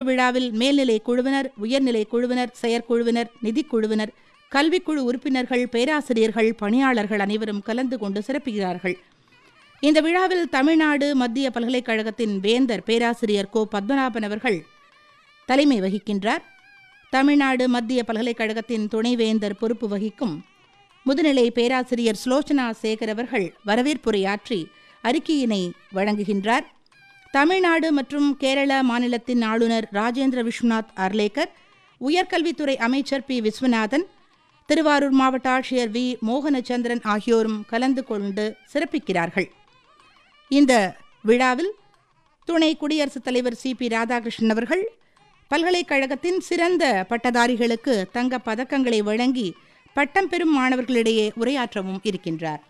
விழாவில் மேல்நிலை குழுவினர் உயர்நிலை குழுவினர் செயற்குழுவினர் நிதிக்குழுவினர் கல்விக்குழு உறுப்பினர்கள் பேராசிரியர்கள் பணியாளர்கள் அனைவரும் கலந்து கொண்டு சிறப்புகிறார்கள் இந்த விழாவில் தமிழ்நாடு மத்திய பல்கலைக்கழகத்தின் வேந்தர் பேராசிரியர் கோ பத்மநாபன் அவர்கள் தலைமை வகிக்கின்றார் தமிழ்நாடு மத்திய பல்கலைக்கழகத்தின் துணைவேந்தர் பொறுப்பு வகிக்கும் முதுநிலை பேராசிரியர் ஸ்லோச்சனா சேகர் அவர்கள் வரவேற்புரையாற்றி அறிக்கையினை வழங்குகின்றார் தமிழ்நாடு மற்றும் கேரள மாநிலத்தின் ஆளுநர் ராஜேந்திர விஸ்வநாத் அர்லேக்கர் உயர்கல்வித்துறை அமைச்சர் பி விஸ்வநாதன் திருவாரூர் மாவட்ட ஆட்சியர் வி மோகனச்சந்திரன் ஆகியோரும் கலந்து கொண்டு சிறப்பிக்கிறார்கள் இந்த விழாவில் துணை குடியரசுத் தலைவர் சி பி ராதாகிருஷ்ணன் அவர்கள் பல்கலைக்கழகத்தின் சிறந்த பட்டதாரிகளுக்கு தங்கப் பதக்கங்களை வழங்கி பட்டம் பெறும் மாணவர்களிடையே உரையாற்றவும் இருக்கின்றார்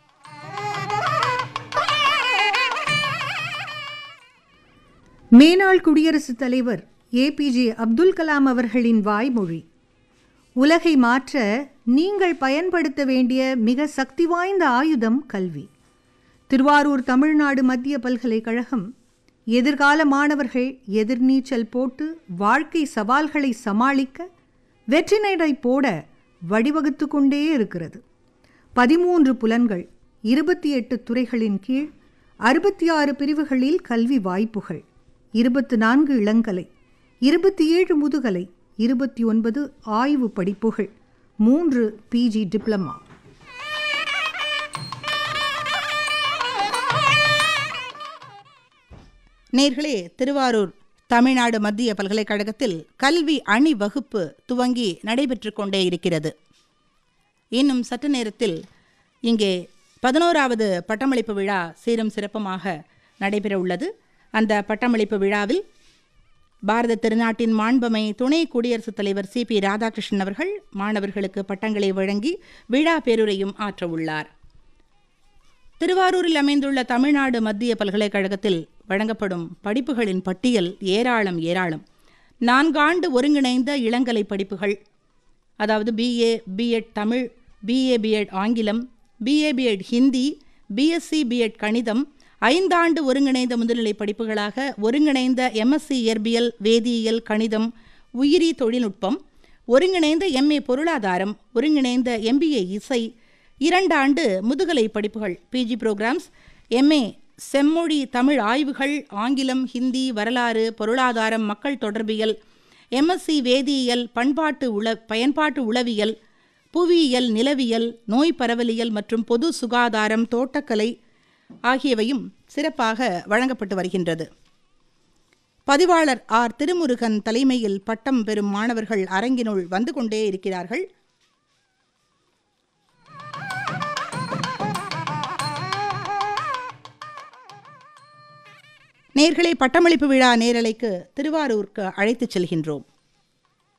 மேனாள் குடியரசுத் தலைவர் ஏபிஜே அப்துல் கலாம் அவர்களின் வாய்மொழி உலகை மாற்ற நீங்கள் பயன்படுத்த வேண்டிய மிக சக்தி வாய்ந்த ஆயுதம் கல்வி திருவாரூர் தமிழ்நாடு மத்திய பல்கலைக்கழகம் எதிர்கால மாணவர்கள் எதிர்நீச்சல் போட்டு வாழ்க்கை சவால்களை சமாளிக்க வெற்றி நடை போட வழிவகுத்து கொண்டே இருக்கிறது பதிமூன்று புலன்கள் இருபத்தி எட்டு துறைகளின் கீழ் அறுபத்தி ஆறு பிரிவுகளில் கல்வி வாய்ப்புகள் இருபத்து நான்கு இளங்கலை இருபத்தி ஏழு முதுகலை இருபத்தி ஒன்பது ஆய்வு படிப்புகள் மூன்று பிஜி டிப்ளமா நேர்களே திருவாரூர் தமிழ்நாடு மத்திய பல்கலைக்கழகத்தில் கல்வி அணி வகுப்பு துவங்கி நடைபெற்று கொண்டே இருக்கிறது இன்னும் சற்று நேரத்தில் இங்கே பதினோராவது பட்டமளிப்பு விழா சீரும் சிறப்புமாக நடைபெற உள்ளது அந்த பட்டமளிப்பு விழாவில் பாரத திருநாட்டின் மாண்பமை துணை குடியரசுத் தலைவர் சி பி ராதாகிருஷ்ணன் அவர்கள் மாணவர்களுக்கு பட்டங்களை வழங்கி விழா பேருரையும் ஆற்ற உள்ளார் திருவாரூரில் அமைந்துள்ள தமிழ்நாடு மத்திய பல்கலைக்கழகத்தில் வழங்கப்படும் படிப்புகளின் பட்டியல் ஏராளம் ஏராளம் நான்காண்டு ஒருங்கிணைந்த இளங்கலை படிப்புகள் அதாவது BA BEd Tamil BA BEd ஆங்கிலம் BA BEd Hindi BSc BEd கணிதம் ஐந்தாண்டு ஒருங்கிணைந்த முதுநிலை படிப்புகளாக ஒருங்கிணைந்த எம்எஸ்சி இயற்பியல் வேதியியல் கணிதம் உயிரி தொழில்நுட்பம் ஒருங்கிணைந்த எம்ஏ பொருளாதாரம் ஒருங்கிணைந்த எம்பிஏ இசை இரண்டாண்டு முதுகலை படிப்புகள் பிஜி ப்ரோக்ராம்ஸ் எம்ஏ செம்மொழி தமிழ் ஆய்வுகள் ஆங்கிலம் ஹிந்தி வரலாறு பொருளாதாரம் மக்கள் தொடர்பியல் எம்எஸ்சி வேதியியல் பண்பாட்டு உள பயன்பாட்டு உளவியல் புவியியல் நிலவியல் நோய் பரவலியல் மற்றும் பொது சுகாதாரம் தோட்டக்கலை ஆகியவையும் சிறப்பாக வழங்கப்பட்டு வருகின்றது பதிவாளர் ஆர் திருமுருகன் தலைமையில் பட்டம் பெறும் மாணவர்கள் அரங்கினுள் வந்து கொண்டே இருக்கிறார்கள் நேர்களை பட்டமளிப்பு விழா நேரலைக்கு திருவாரூருக்கு அழைத்துச் செல்கின்றோம்